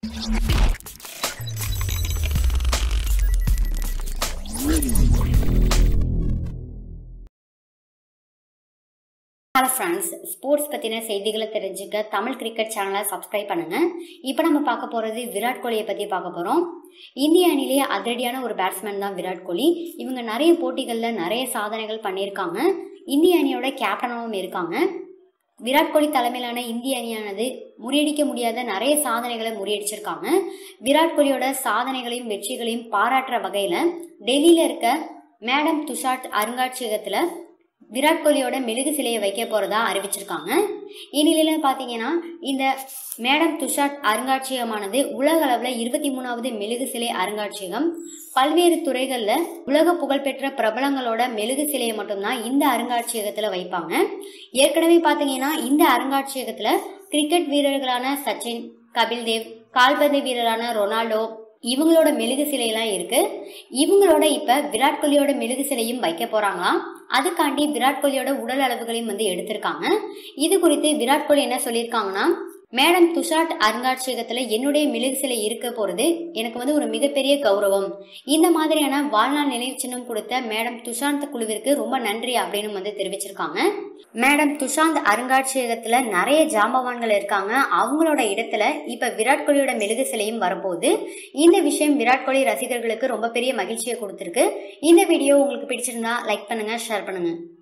hello friends sports பற்றின செய்திகளை தெரிஞ்சுக்க தமிழ் கிரிக்கெட் சேனலை சப்ஸ்கிரைப் பண்ணுங்க இப்போ நம்ம பார்க்க போகிறது விராட் கோலியை பற்றி பார்க்க போகிறோம் இந்திய அணிலேயே அதிரடியான ஒரு பேட்ஸ்மேன் தான் விராட் கோலி இவங்க நிறைய போட்டிகளில் நிறைய சாதனைகள் பண்ணியிருக்காங்க இந்திய அணியோட கேப்டனாகவும் இருக்காங்க விராட் கோலி தலைமையிலான இந்திய அணியானது முறியடிக்க முடியாத நிறைய சாதனைகளை முறியடிச்சிருக்காங்க விராட் கோலியோட சாதனைகளையும் வெற்றிகளையும் பாராட்டுற வகையில் டெல்லியில் இருக்க மேடம் துஷாட் அருங்காட்சியகத்தில் விராட் கோலியோட மெழுகு சிலையை வைக்க போறதா அறிவிச்சிருக்காங்க இந்நிலையில பாத்தீங்கன்னா இந்த மேடம் துஷாட் அருங்காட்சியகமானது உலக அளவுல இருபத்தி மூணாவது மெழுகு சிலை அருங்காட்சியகம் பல்வேறு துறைகள்ல உலக புகழ்பெற்ற பிரபலங்களோட மெழுகு சிலையை மட்டும்தான் இந்த அருங்காட்சியகத்துல வைப்பாங்க ஏற்கனவே பாத்தீங்கன்னா இந்த அருங்காட்சியகத்துல கிரிக்கெட் வீரர்களான சச்சின் கபில் தேவ் கால்பந்து வீரரான ரொனால்டோ இவங்களோட மெழுகு சிலையெல்லாம் இருக்கு இவங்களோட இப்ப விராட் கோலியோட மெழுகு சிலையும் வைக்க போறாங்களாம் அதுக்காண்டி விராட் கோலியோட உடல் அளவுகளையும் வந்து எடுத்திருக்காங்க இது குறித்து விராட் கோலி என்ன சொல்லியிருக்காங்கன்னா மேடம் துஷாட் அருங்காட்சியகத்துல என்னுடைய மெழுகு சிலை இருக்க போறது எனக்கு வந்து ஒரு மிகப்பெரிய கௌரவம் இந்த மாதிரியான வாழ்நாள் நினைவு சின்னம் கொடுத்த மேடம் துஷாந்த் குழுவிற்கு ரொம்ப நன்றி அப்படின்னு வந்து தெரிவிச்சிருக்காங்க மேடம் துஷாந்த் அருங்காட்சியகத்துல நிறைய ஜாம்பவான்கள் இருக்காங்க அவங்களோட இடத்துல இப்ப விராட் கோலியோட மெழுகு சிலையும் வரப்போகுது இந்த விஷயம் விராட் கோலி ரசிகர்களுக்கு ரொம்ப பெரிய மகிழ்ச்சியை கொடுத்துருக்கு இந்த வீடியோ உங்களுக்கு பிடிச்சிருந்தா லைக் பண்ணுங்க ஷேர் பண்ணுங்க